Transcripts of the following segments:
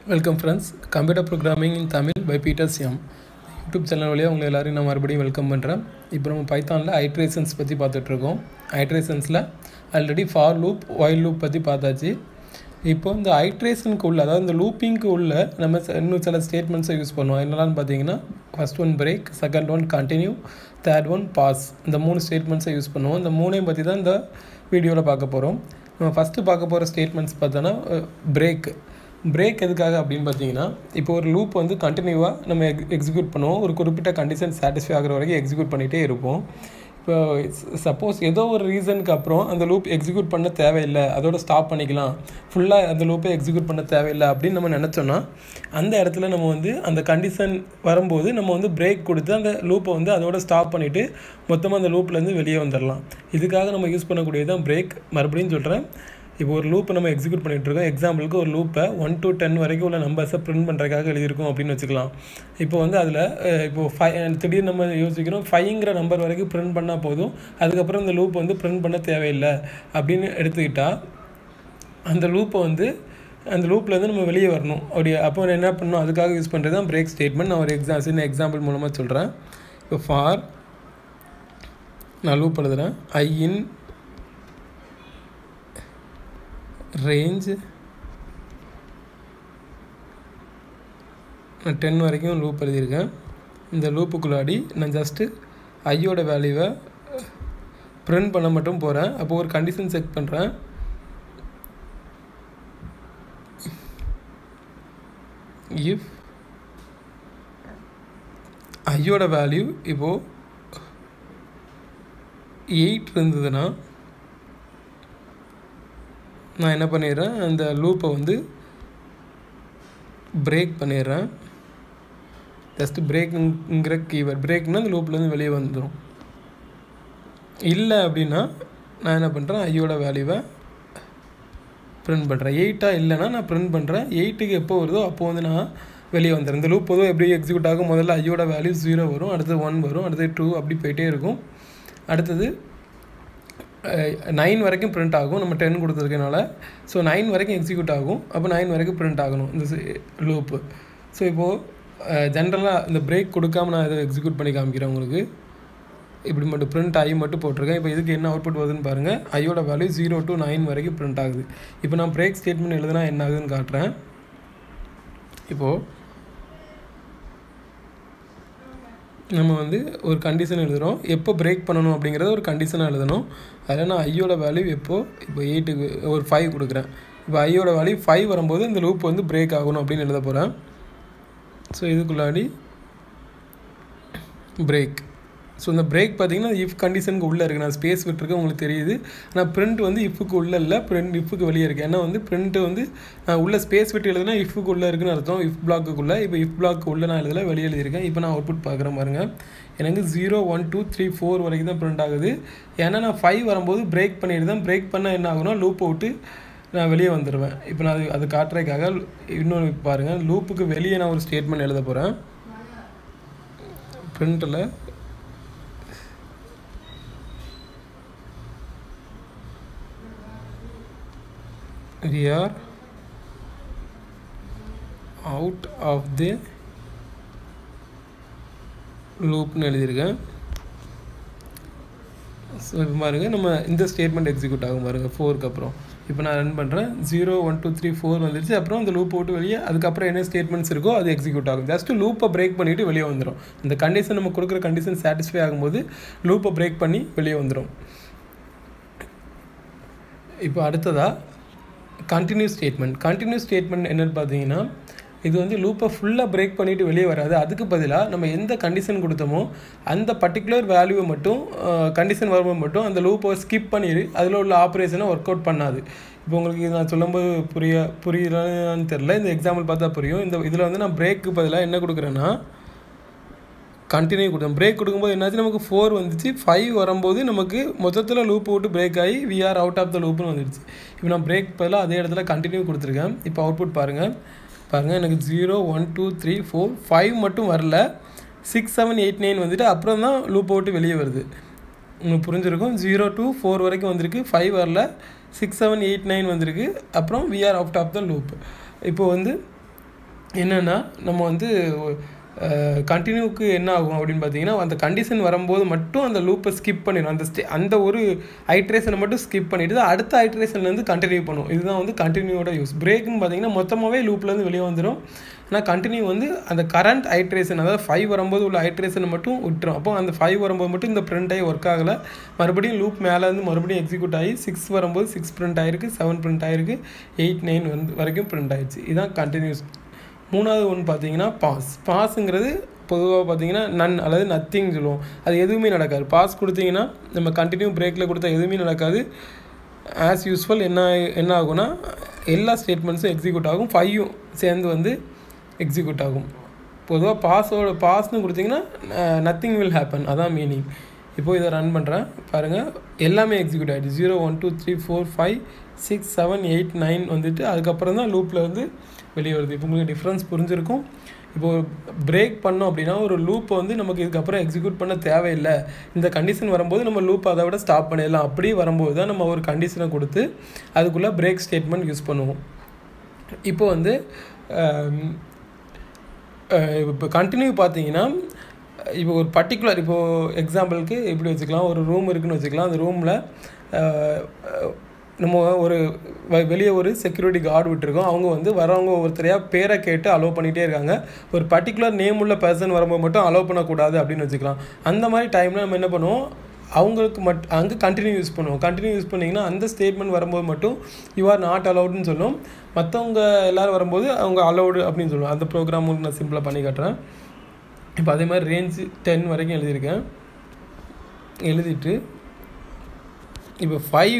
welcome friends computer programming in Tamil by Peter சியம் YouTube channel வழியாக உங்களை எல்லாரையும் நான் மறுபடியும் வெல்கம் பண்ணுறேன் இப்போ நம்ம பைத்தானில் ஐட்ரேஷன்ஸ் பற்றி பார்த்துட்ருக்கோம் ஐட்ரேஷன்ஸில் already for loop while loop பற்றி பார்த்தாச்சு இப்போ இந்த ஐட்ரேஷனுக்கு உள்ள அதாவது இந்த லூப்பிங்க்கு உள்ள நம்ம ச- இன்னும் சில ஸ்டேட்மெண்ட்ஸை யூஸ் பண்ணுவோம் என்னெல்லாம் பார்த்தீங்கன்னா first one break second one continue third one pass இந்த மூணு ஸ்டேட்மெண்ட்ஸை யூஸ் பண்ணுவோம் இந்த மூணையும் பற்றி தான் இந்த வீடியோவில் பார்க்க போகிறோம் நம்ம ஃபஸ்ட்டு பார்க்க போகிற ஸ்டேட்மெண்ட்ஸ் பார்த்தோன்னா பிரேக் பிரேக் எதுக்காக அப்படின்னு பார்த்தீங்கன்னா இப்போ ஒரு லூப் வந்து கண்டினியூவாக நம்ம எக் எக்ஸிக்யூட் பண்ணுவோம் ஒரு குறிப்பிட்ட கண்டிஷன் சாட்டிஸ்ஃபை ஆகிற வரைக்கும் எக்ஸிக்யூட் பண்ணிகிட்டே இருப்போம் இப்போ சப்போஸ் ஏதோ ஒரு ரீசனுக்கு அப்புறம் அந்த லூப் எக்ஸிக்யூட் பண்ண தேவையில்லை அதோட ஸ்டாப் பண்ணிக்கலாம் ஃபுல்லாக அந்த லூப்பை எக்ஸிக்யூட் பண்ண தேவையில்லை அப்படின்னு நம்ம நினச்சோன்னா அந்த இடத்துல நம்ம வந்து அந்த கண்டிஷன் வரும்போது நம்ம வந்து பிரேக் கொடுத்து அந்த லூப்பை வந்து அதோட ஸ்டாப் பண்ணிவிட்டு மொத்தமாக அந்த லூப்லேருந்து வெளியே வந்துடலாம் இதுக்காக நம்ம யூஸ் பண்ணக்கூடியது தான் பிரேக் மறுபடியும் சொல்கிறேன் இப்போ ஒரு லூப்பை நம்ம எக்ஸிக்யூட் பண்ணிட்டு இருக்கோம் எக்ஸாம்பிளுக்கு ஒரு லூப்பை ஒன் to டென் வரைக்கும் உள்ள நம்பர்ஸை பிரிண்ட் பண்ணுறதுக்காக எழுதியிருக்கோம் அப்படின்னு வச்சுக்கலாம் இப்போ வந்து அதில் இப்போ ஃபைவ் திடீர்னு நம்ம யோசிக்கிறோம் ஃபைவ்ங்கிற நம்பர் வரைக்கும் பிரிண்ட் பண்ணால் போதும் அதுக்கப்புறம் இந்த லூப் வந்து பிரிண்ட் பண்ண தேவையில்லை அப்படின்னு எடுத்துக்கிட்டால் அந்த லூப்பை வந்து அந்த லூப்லேருந்து நம்ம வெளியே வரணும் அப்படி அப்போ என்ன பண்ணணும் அதுக்காக யூஸ் பண்ணுறது தான் பிரேக் ஸ்டேட்மெண்ட் நான் ஒரு எக்ஸாம் சின்ன எக்ஸாம்பிள் மூலமாக சொல்கிறேன் இப்போ ஃபார் நான் லூப் எழுதுகிறேன் ஐ இன் ரேஞ்ச் நான் டென் வரைக்கும் லூப் எழுதியிருக்கேன் இந்த லூப்புக்குள்ளாடி நான் ஜஸ்ட்டு ஐயோட வேல்யூவை print பண்ண மட்டும் போகிறேன் அப்போ ஒரு கண்டிஷன் செக் பண்ணுறேன் இஃப் ஐயோட வேல்யூ இப்போது எயிட் இருந்ததுன்னா நான் என்ன பண்ணிடுறேன் அந்த லூப்பை வந்து பிரேக் பண்ணிடுறேன் ஜஸ்ட் பிரேக்குங்கிற கீவேர்ட் பிரேக்னா அந்த லூப்லேருந்து வெளியே வந்துடும் இல்லை அப்படின்னா நான் என்ன பண்ணுறேன் ஐயோட வேல்யூவை பிரிண்ட் பண்ணுறேன் எயிட்டாக இல்லைன்னா நான் பிரிண்ட் பண்ணுறேன் எயிட்டுக்கு எப்போ வருதோ அப்போ வந்து நான் வெளியே வந்துடுறேன் இந்த லூப் பொதுவாக எப்படி எக்ஸிக்யூட் ஆகும் முதல்ல ஐயோட வேல்யூ ஜீரோ வரும் அடுத்தது ஒன் வரும் அடுத்தது டூ அப்படி போயிட்டே இருக்கும் அடுத்தது நைன் வரைக்கும் பிரிண்ட் ஆகும் நம்ம டென் கொடுத்துருக்கனால ஸோ நைன் வரைக்கும் எக்ஸிக்யூட் ஆகும் அப்போ நைன் வரைக்கும் பிரிண்ட் ஆகணும் இந்த லூப்பு ஸோ இப்போது ஜென்ரலாக இந்த பிரேக் கொடுக்காம நான் இதை எக்ஸிக்யூட் பண்ணி காமிக்கிறேன் உங்களுக்கு இப்படி மட்டும் பிரிண்ட் ஆகி மட்டும் போட்டிருக்கேன் இப்போ இதுக்கு என்ன அவுட்புட் வருதுன்னு பாருங்கள் ஐயோட வேல்யூ ஜீரோ டு நைன் வரைக்கும் பிரிண்ட் ஆகுது இப்போ நான் பிரேக் ஸ்டேட்மெண்ட் எழுதுனா என்ன ஆகுதுன்னு காட்டுறேன் இப்போது நம்ம வந்து ஒரு கண்டிஷன் எழுதுகிறோம் எப்போ பிரேக் பண்ணணும் அப்படிங்கிறத ஒரு கண்டிஷனாக எழுதணும் அதில் நான் ஐயோட வேல்யூ எப்போ இப்போ எயிட்டுக்கு ஒரு ஃபைவ் கொடுக்குறேன் இப்போ ஐயோட வேல்யூ ஃபைவ் வரும்போது இந்த லூப் வந்து பிரேக் ஆகணும் அப்படின்னு எழுத போகிறேன் ஸோ இதுக்குள்ளாடி பிரேக் ஸோ இந்த பிரேக் பார்த்தீங்கன்னா இஃப் கண்டிஷனுக்கு உள்ளே இருக்குது நான் ஸ்பேஸ் விட்டுருக்கேன் உங்களுக்கு தெரியுது ஆனால் பிரிண்ட் வந்து இஃப்க்கு உள்ளே இல்லை பிரிண்ட் இஃப்க்கு வெளியே இருக்குது ஏன்னா வந்து பிரிண்ட் வந்து நான் உள்ள ஸ்பேஸ் விட்டு எழுதுனா இஃப்க்கு உள்ளே இருக்குன்னு அர்த்தம் இஃப் பிளாக்குக்குள்ளே இப்போ இஃப் பிளாக்கு உள்ளே நான் எழுதல வெளியே எழுதியிருக்கேன் இப்போ நான் அவுட்புட் பார்க்குறேன் பாருங்கள் எனக்கு zero one two three four வரைக்கும் தான் பிரிண்ட் ஆகுது ஏன்னா நான் ஃபைவ் வரும்போது பிரேக் பண்ணிடுதேன் பிரேக் பண்ணால் என்ன ஆகும்னா லூப்பை விட்டு நான் வெளியே வந்துடுவேன் இப்போ நான் அது அது காட்டுறதுக்காக இன்னொன்று பாருங்கள் லூப்புக்கு வெளியே நான் ஒரு ஸ்டேட்மெண்ட் எழுத போகிறேன் பிரிண்டில் we are out of the லூப்னு எழுதியிருக்கேன் ஸோ இப்போ பாருங்கள் நம்ம இந்த ஸ்டேட்மெண்ட் எக்ஸிக்யூட் ஆகும் பாருங்கள் ஃபோருக்கு அப்புறம் இப்போ நான் ரன் பண்ணுறேன் zero one two three four வந்துருச்சு அப்புறம் அந்த லூப் விட்டு வெளியே அதுக்கப்புறம் என்ன ஸ்டேட்மெண்ட்ஸ் இருக்கோ அது எக்ஸிக்யூட் ஆகும் ஜஸ்ட் லூப்பை பிரேக் பண்ணிவிட்டு வெளியே வந்துடும் இந்த கண்டிஷன் நம்ம கொடுக்குற கண்டிஷன் சாட்டிஸ்ஃபை ஆகும்போது லூப்பை பிரேக் பண்ணி வெளியே வந்துடும் இப்போ அடுத்ததாக கண்டினியூ ஸ்டேட்மெண்ட் கண்டினியூ ஸ்டேட்மெண்ட் என்னன்னு பார்த்தீங்கன்னா இது வந்து லூப்பை ஃபுல்லாக பிரேக் பண்ணிவிட்டு வெளியே வராது அதுக்கு பதிலாக நம்ம எந்த கண்டிஷன் கொடுத்தோமோ அந்த பர்டிகுலர் வேல்யூவை மட்டும் கண்டிஷன் வரும்போது மட்டும் அந்த லூப்பை ஸ்கிப் பண்ணிடு அதில் உள்ள ஆப்ரேஷனை ஒர்க் அவுட் பண்ணாது இப்போ உங்களுக்கு இது நான் சொல்லும்போது புரிய புரியலான்னு தெரில இந்த எக்ஸாம்பிள் பார்த்தா புரியும் இந்த இதில் வந்து நான் பிரேக்கு பதிலாக என்ன கொடுக்குறேன்னா கண்டினியூ கொடுத்தோம் பிரேக் கொடுக்கும்போது என்னாச்சு நமக்கு ஃபோர் வந்துச்சு ஃபைவ் வரும்போது நமக்கு மொத்தத்தில் லூப் விட்டு பிரேக் ஆகி we are out of the லூப்னு வந்துடுச்சு இப்போ நான் பிரேக் பதிலாக அதே இடத்துல கண்டினியூ கொடுத்துருக்கேன் இப்போ அவுட்புட் பாருங்கள் பாருங்கள் எனக்கு zero one two three four five மட்டும் வரல சிக்ஸ் செவன் எயிட் நைன் வந்துட்டு அப்புறம் தான் லூப் விட்டு வெளியே வருது உங்களுக்கு புரிஞ்சிருக்கும் ஜீரோ டூ ஃபோர் வரைக்கும் வந்திருக்கு ஃபைவ் வரல சிக்ஸ் செவன் எயிட் நைன் வந்திருக்கு அப்புறம் we are out of the loop இப்போ வந்து என்னென்னா நம்ம வந்து கண்டினியூக்கு என்ன ஆகும் அப்படின்னு பார்த்தீங்கன்னா அந்த கண்டிஷன் வரும்போது மட்டும் அந்த லூப்பை ஸ்கிப் பண்ணிடும் அந்த ஸ்டே அந்த ஒரு ஐட்ரேஷனை மட்டும் ஸ்கிப் பண்ணிவிட்டு அடுத்த ஐட்ரேஷன்லேருந்து கண்டினியூ பண்ணும் இதுதான் வந்து கண்டினியூவோட யூஸ் பிரேக்குன்னு பார்த்தீங்கன்னா மொத்தமாகவே லூப்லேருந்து வெளியே வந்துடும் ஆனால் கண்டினியூ வந்து அந்த கரண்ட் ஐட்ரேஷன் அதாவது ஃபைவ் வரும்போது உள்ள ஐட்ரேஷனை மட்டும் விட்டுரும் அப்போ அந்த ஃபைவ் வரும்போது மட்டும் இந்த பிரிண்ட் ஆகி ஒர்க் ஆகலை மறுபடியும் லூப் மேலேருந்து மறுபடியும் எக்ஸிக்யூட் ஆகி சிக்ஸ் வரும்போது சிக்ஸ் பிரிண்ட் ஆகிருக்கு செவன் பிரிண்ட் ஆகிருக்கு எயிட் நைன் வந்து வரைக்கும் பிரிண்ட் ஆயிடுச்சு இதுதான் கண்டினியூஸ் மூணாவது ஒன்று பார்த்தீங்கன்னா பாஸ் பாஸுங்கிறது பொதுவாக பார்த்தீங்கன்னா நன் அல்லது நத்திங் சொல்லுவோம் அது எதுவுமே நடக்காது பாஸ் கொடுத்தீங்கன்னா நம்ம கண்டினியூ பிரேக்கில் கொடுத்தா எதுவுமே நடக்காது ஆஸ் யூஸ்வல் என்ன என்ன ஆகும்னா எல்லா ஸ்டேட்மெண்ட்ஸும் எக்ஸிக்யூட் ஆகும் ஃபையும் சேர்ந்து வந்து எக்ஸிக்யூட் ஆகும் பொதுவாக பாஸோட பாஸ்னு கொடுத்தீங்கன்னா நத்திங் வில் ஹேப்பன் அதான் மீனிங் இப்போது இதை ரன் பண்ணுறேன் பாருங்கள் எல்லாமே எக்ஸிக்யூட் ஆகிடுச்சு zero one two three four five six seven eight nine வந்துட்டு அதுக்கப்புறம் தான் லூப்பில் வந்து வெளியே வருது இப்போ உங்களுக்கு டிஃப்ரென்ஸ் புரிஞ்சிருக்கும் இப்போது பிரேக் பண்ணோம் அப்படின்னா ஒரு லூப்பை வந்து நமக்கு இதுக்கப்புறம் எக்ஸிக்யூட் பண்ண தேவையில்லை இந்த கண்டிஷன் வரும்போது நம்ம லூப் அதை விட ஸ்டாப் பண்ணிடலாம் அப்படி வரும்போது தான் நம்ம ஒரு கண்டிஷனை கொடுத்து அதுக்குள்ளே பிரேக் ஸ்டேட்மெண்ட் யூஸ் பண்ணுவோம் இப்போ வந்து இப்போ கண்டினியூ பார்த்தீங்கன்னா இப்போ ஒரு பர்டிகுலர் இப்போது எக்ஸாம்பிளுக்கு எப்படி வச்சுக்கலாம் ஒரு ரூம் இருக்குன்னு வச்சுக்கலாம் அந்த ரூமில் நம்ம ஒரு வெளியே ஒரு செக்யூரிட்டி கார்டு விட்டுருக்கோம் அவங்க வந்து வரவங்க ஒருத்தரையாக பேரை கேட்டு அலோவ் பண்ணிகிட்டே இருக்காங்க ஒரு பர்டிகுலர் நேம் உள்ள பர்சன் வரும்போது மட்டும் அலோவ் பண்ணக்கூடாது அப்படின்னு வச்சுக்கலாம் அந்த மாதிரி டைமில் நம்ம என்ன பண்ணுவோம் அவங்களுக்கு மட் அங்கே கண்டினியூ யூஸ் பண்ணுவோம் கண்டினியூ யூஸ் பண்ணிங்கன்னா அந்த ஸ்டேட்மெண்ட் வரும்போது மட்டும் யூ ஆர் நாட் அலவுடுன்னு சொல்லும் மற்றவங்க எல்லோரும் வரும்போது அவங்க அலௌடு அப்படின்னு சொல்லுவோம் அந்த ப்ரோக்ராம் நான் சிம்பிளாக பண்ணி காட்டுறேன் இப்போ அதே மாதிரி ரேஞ்சு டென் வரைக்கும் எழுதியிருக்கேன் எழுதிட்டு இப்போ ஃபைவ்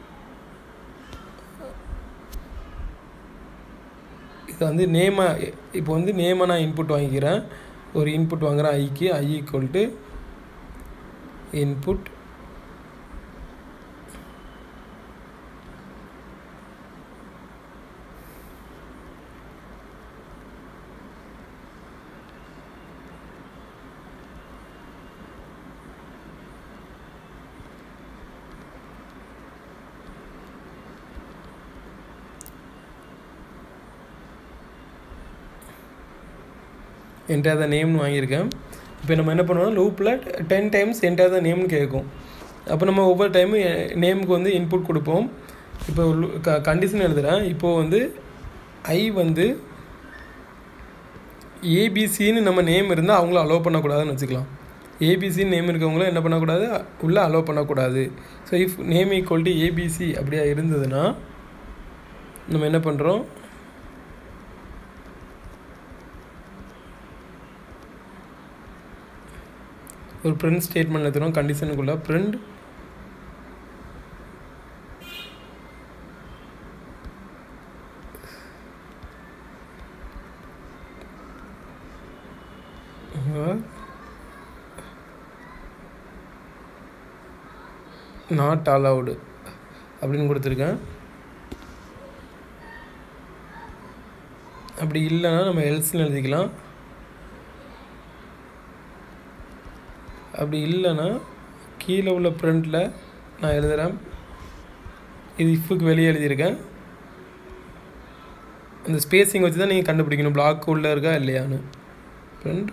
இதை வந்து நேமை இப்போ வந்து நேமை நான் இன்புட் வாங்கிக்கிறேன் ஒரு இன்புட் வாங்குகிறேன் ஐக்கு I equal to input enter the நேம்னு வாங்கியிருக்கேன் இப்போ நம்ம என்ன பண்ணுவோம் லூப்பில் டென் டைம்ஸ் என்டர் த நேம்னு கேட்கும் அப்போ நம்ம ஒவ்வொரு டைமும் நேமுக்கு வந்து இன்புட் கொடுப்போம் இப்போ க கண்டிஷன் எழுதுகிறேன் இப்போது வந்து ஐ வந்து ஏபிசின்னு நம்ம நேம் இருந்தால் அவங்கள அலோவ் பண்ணக்கூடாதுன்னு வச்சுக்கலாம் ஏபிசின்னு நேம் இருக்கவங்களும் என்ன பண்ணக்கூடாது உள்ளே அலோவ் பண்ணக்கூடாது so if name equal to ABC அப்படியா இருந்ததுன்னா நம்ம என்ன பண்ணுறோம் ஒரு பிரிண்ட் ஸ்டேட்மெண்ட் எழுதுகிறோம் கண்டிஷனுக்குள்ளே பிரிண்ட் நாட் அலவுடு அப்படின்னு கொடுத்துருக்கேன் அப்படி இல்லைன்னா நம்ம எல்ஸ்னு எழுதிக்கலாம் அப்படி இல்லைன்னா கீழே உள்ள ப்ரிண்டில் நான் எழுதுகிறேன் இது இஃபுக்கு வெளியே எழுதியிருக்கேன் அந்த ஸ்பேஸிங் வச்சு தான் நீங்கள் கண்டுபிடிக்கணும் பிளாக் உள்ளே இருக்கா இல்லையான்னு ப்ரிண்ட்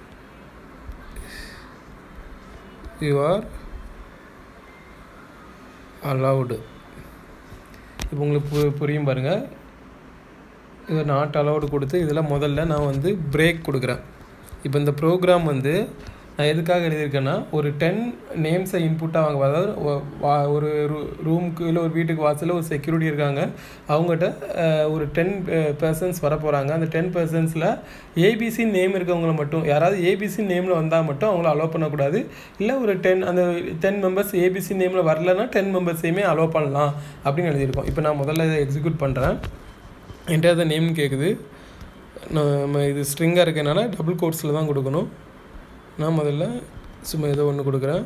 யூ ஆர் அலவுடு இப்போ உங்களுக்கு பு புரியும் பாருங்கள் இதை நாட் அலவுடு கொடுத்து இதில் முதல்ல நான் வந்து பிரேக் கொடுக்குறேன் இப்போ இந்த ப்ரோக்ராம் வந்து நான் எதுக்காக எழுதியிருக்கேன்னா ஒரு டென் நேம்ஸை இன்புட்டாக வாங்க அதாவது ஒரு ரூமுக்கு இல்லை ஒரு வீட்டுக்கு வாசலில் ஒரு செக்யூரிட்டி இருக்காங்க அவங்ககிட்ட ஒரு டென் பர்சன்ஸ் வர போகிறாங்க அந்த டென் பர்சன்ஸில் ஏபிசி நேம் இருக்கவங்கள மட்டும் யாராவது ஏபிசி நேமில் வந்தால் மட்டும் அவங்கள அலோவ் பண்ணக்கூடாது இல்லை ஒரு டென் அந்த டென் மெம்பர்ஸ் ஏபிசி நேமில் வரலன்னா டென் மெம்பர்ஸையுமே அலோவ் பண்ணலாம் அப்படின்னு எழுதியிருக்கோம் இப்போ நான் முதல்ல இதை எக்ஸிக்யூட் பண்ணுறேன் என்கிட்ட அதை நேம் கேட்குது நம்ம இது ஸ்ட்ரிங்காக இருக்கனால டபுள் கோட்ஸில் தான் கொடுக்கணும் நான் முதல்ல சும்மா ஏதோ ஒன்று கொடுக்குறேன்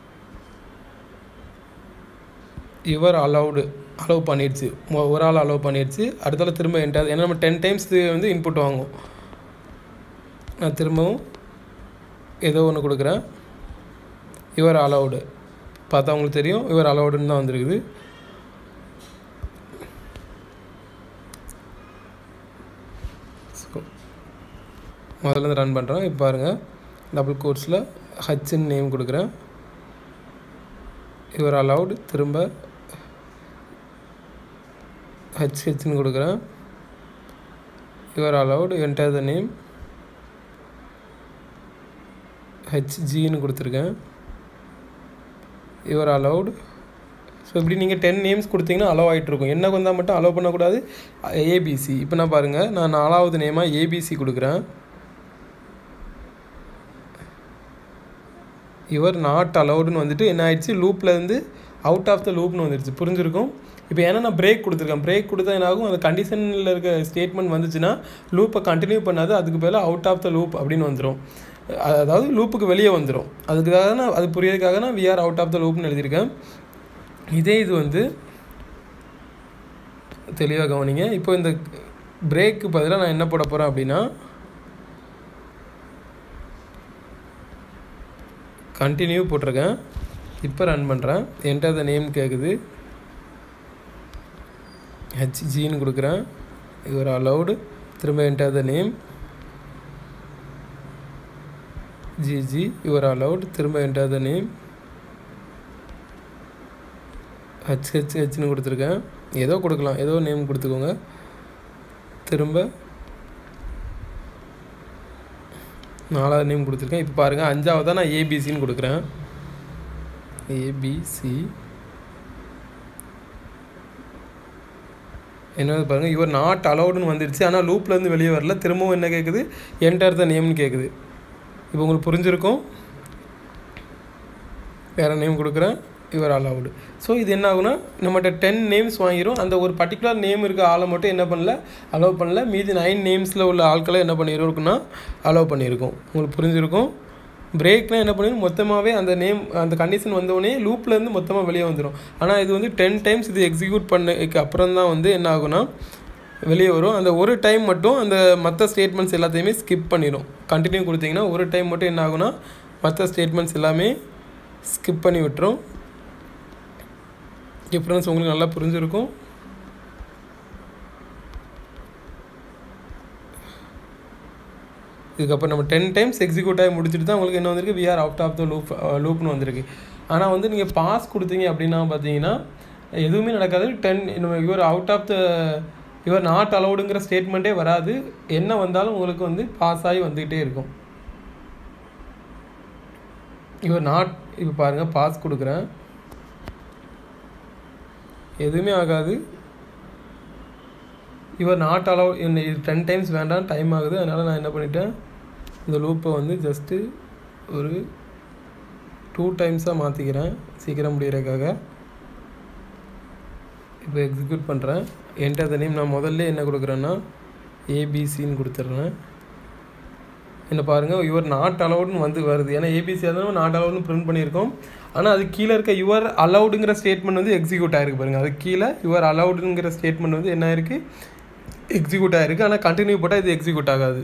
இவர் அலவுடு அலோவ் பண்ணிடுச்சு ஒரு ஆள் அலோவ் பண்ணிடுச்சு அடுத்தால திரும்ப என்டாது ஏன்னா நம்ம டென் டைம்ஸ் வந்து இன்புட் வாங்கும் நான் திரும்பவும் ஏதோ ஒன்று கொடுக்குறேன் இவர் அலவுடு பார்த்தா அவங்களுக்கு தெரியும் இவர் அலவுடுன்னு தான் வந்திருக்குது முதல்ல இருந்து ரன் பண்ணுறேன் இப்போ பாருங்கள் டபுள் கோர்ஸில் ஹச்ன்னு நேம் கொடுக்குறேன் யுவர் அலவுட் திரும்ப ஹச் ஹெச்னு கொடுக்குறேன் you're allowed enter the name ஹெச்ஜின்னு கொடுத்துருக்கேன் யுவர் அலவுட் ஸோ இப்படி நீங்கள் டென் நேம்ஸ் கொடுத்தீங்கன்னா அலோவ் ஆகிட்டு இருக்கும் என்ன வந்தால் மட்டும் அலோவ் பண்ணக்கூடாது ஏபிசி இப்போ நான் பாருங்கள் நான் நாலாவது நேமாக ஏபிசி கொடுக்குறேன் யுவர் நாட் அலவுடுன்னு வந்துட்டு என்ன ஆயிடுச்சு லூப்பில் இருந்து அவுட் ஆஃப் த லூப்னு வந்துடுச்சு புரிஞ்சிருக்கும் இப்போ ஏன்னா நான் பிரேக் கொடுத்துருக்கேன் பிரேக் கொடுத்தா என்ன ஆகும் அந்த கண்டிஷனில் இருக்க ஸ்டேட்மெண்ட் வந்துச்சுன்னா லூப்பை கண்டினியூ பண்ணாது அதுக்கு பதிலாக அவுட் ஆஃப் த லூப் அப்படின்னு வந்துடும் அதாவது லூப்புக்கு வெளியே வந்துடும் அதுக்காக நான் அது புரியறதுக்காக நான் விஆர் அவுட் ஆஃப் த லூப்னு எழுதியிருக்கேன் இதே இது வந்து தெளிவாக கவனிங்க இப்போ இந்த பிரேக்கு பதிலாக நான் என்ன போட போகிறேன் அப்படின்னா கண்டினியூ போட்டிருக்கேன் இப்போ ரன் பண்ணுறேன் என்டர் த நேம் கேட்குது ஹெச்ஜின்னு கொடுக்குறேன் யுவர் அலவுடு திரும்ப enter the name GG you're allowed திரும்ப enter the name H H ஹெச்னு கொடுத்துருக்கேன் ஏதோ கொடுக்கலாம் ஏதோ நேம் கொடுத்துக்கோங்க திரும்ப நாலாவது நேம் கொடுத்துருக்கேன் இப்போ பாருங்கள் அஞ்சாவதாக நான் ஏபிசின்னு கொடுக்குறேன் ஏபிசி என்னது பாருங்கள் யுவர் நாட் அலவுடுன்னு வந்துடுச்சு ஆனால் லூப்லேருந்து வெளியே வரல திரும்பவும் என்ன கேட்குது என்டர் த நேம்னு கேட்குது இப்போ உங்களுக்கு புரிஞ்சிருக்கும் வேறு நேம் கொடுக்குறேன் யுவர் அலவுடு ஸோ இது என்ன ஆகுனா நம்மகிட்ட டென் நேம்ஸ் வாங்கிரும் அந்த ஒரு பர்டிகுலர் நேம் இருக்க ஆளை மட்டும் என்ன பண்ணல அலோவ் பண்ணல மீதி நைன் நேம்ஸில் உள்ள ஆட்களை என்ன பண்ணியிருக்குன்னா அலோவ் பண்ணியிருக்கோம் உங்களுக்கு புரிஞ்சிருக்கும் பிரேக்னால் என்ன பண்ணிடும் மொத்தமாகவே அந்த நேம் அந்த கண்டிஷன் வந்தோடனே லூப்லேருந்து மொத்தமாக வெளியே வந்துடும் ஆனால் இது வந்து டென் டைம்ஸ் இது எக்ஸிக்யூட் பண்ணதுக்கு அப்புறம் தான் வந்து என்ன ஆகுனா வெளியே வரும் அந்த ஒரு டைம் மட்டும் அந்த மற்ற ஸ்டேட்மெண்ட்ஸ் எல்லாத்தையுமே ஸ்கிப் பண்ணிடும் கண்டினியூ கொடுத்தீங்கன்னா ஒரு டைம் மட்டும் என்ன ஆகுனா மற்ற ஸ்டேட்மெண்ட்ஸ் எல்லாமே ஸ்கிப் பண்ணி விட்டுரும் டிஃப்ரென்ஸ் உங்களுக்கு நல்லா புரிஞ்சிருக்கும் இதுக்கப்புறம் நம்ம டென் டைம்ஸ் எக்ஸிக்யூட் ஆகி முடிச்சுட்டு தான் உங்களுக்கு என்ன வந்திருக்கு we are out of the loop லூப்னு வந்திருக்கு ஆனால் வந்து நீங்கள் பாஸ் கொடுத்தீங்க அப்படின்னா பார்த்தீங்கன்னா எதுவுமே நடக்காது then you're out of the you're not அலவுடுங்கிற ஸ்டேட்மெண்ட்டே வராது என்ன வந்தாலும் உங்களுக்கு வந்து பாஸ் ஆகி வந்துக்கிட்டே இருக்கும் யுவர் நாட் இப்போ பாருங்கள் பாஸ் கொடுக்குறேன் எதுவுமே ஆகாது இவர் நாட் அலவ் என்ன இது டென் டைம்ஸ் வேண்டாம் டைம் ஆகுது அதனால் நான் என்ன பண்ணிட்டேன் இந்த லூப்பை வந்து ஜஸ்ட்டு ஒரு டூ டைம்ஸாக மாற்றிக்கிறேன் சீக்கிரம் முடிகிறதுக்காக இப்போ எக்ஸிக்யூட் பண்ணுறேன் என்டர் த நேம் நான் முதல்ல என்ன கொடுக்குறேன்னா ஏபிசின்னு கொடுத்துட்றேன் என்ன பாருங்கள் யுவர் நாட் அலவுட்னு வந்து வருது ஏன்னா ஏபிசி அதனால நாட் அலவுட்னு பிரிண்ட் பண்ணியிருக்கோம் ஆனால் அது கீழே இருக்க யுவர் அலவுடுங்கிற ஸ்டேட்மெண்ட் வந்து எக்ஸிக்யூட் ஆகிருக்கு பாருங்கள் அது கீழே யுவர் அலவுடுங்கிற ஸ்டேட்மெண்ட் வந்து என்ன ஆயிருக்கு எக்ஸிக்யூட் ஆகிருக்கு ஆனால் கண்டினியூ போட்டால் இது எக்ஸிக்யூட் ஆகாது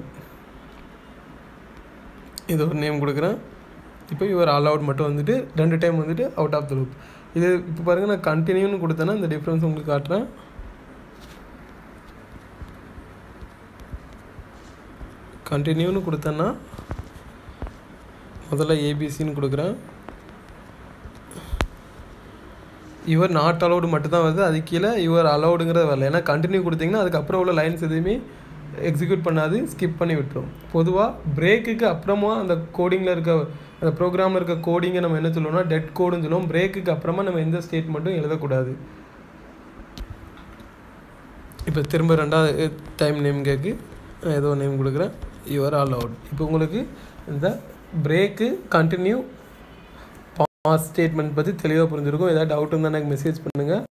இது ஒரு நேம் கொடுக்குறேன் இப்போ யுவர் அலவுட் மட்டும் வந்துட்டு ரெண்டு டைம் வந்துட்டு அவுட் ஆஃப் த லூப் இது இப்போ பாருங்கள் நான் கண்டினியூன்னு கொடுத்தேன்னா இந்த டிஃப்ரென்ஸ் உங்களுக்கு காட்டுறேன் கண்டினியூன்னு கொடுத்தேன்னா முதல்ல ஏபிசின்னு கொடுக்குறேன் யுவர் நாட் அலவுடு மட்டும்தான் வருது அது கீழே யுவர் அலவுடுங்கிறது வரல ஏன்னா கண்டினியூ கொடுத்தீங்கன்னா அதுக்கப்புறம் உள்ள லைன்ஸ் எதுவுமே எக்ஸிக்யூட் பண்ணாது ஸ்கிப் பண்ணி விட்டுரும் பொதுவாக பிரேக்குக்கு அப்புறமா அந்த கோடிங்கில் இருக்க அந்த ப்ரோக்ராமில் இருக்க கோடிங்கை நம்ம என்ன சொல்லுவோம்னா டெட் கோடுன்னு சொல்லுவோம் பிரேக்குக்கு அப்புறமா நம்ம எந்த ஸ்டேட்மெண்ட்டும் எழுதக்கூடாது இப்போ திரும்ப ரெண்டாவது டைம் நேம் கேக்கு ஏதோ நேம் கொடுக்குறேன் யுவர் ஆல் அவுட் இப்போ உங்களுக்கு இந்த பிரேக்கு கண்டினியூ பாஸ் ஸ்டேட்மெண்ட் பற்றி தெளிவாக புரிஞ்சிருக்கும் ஏதாவது டவுட் இருந்தால் எனக்கு மெசேஜ் பண்ணுங்கள்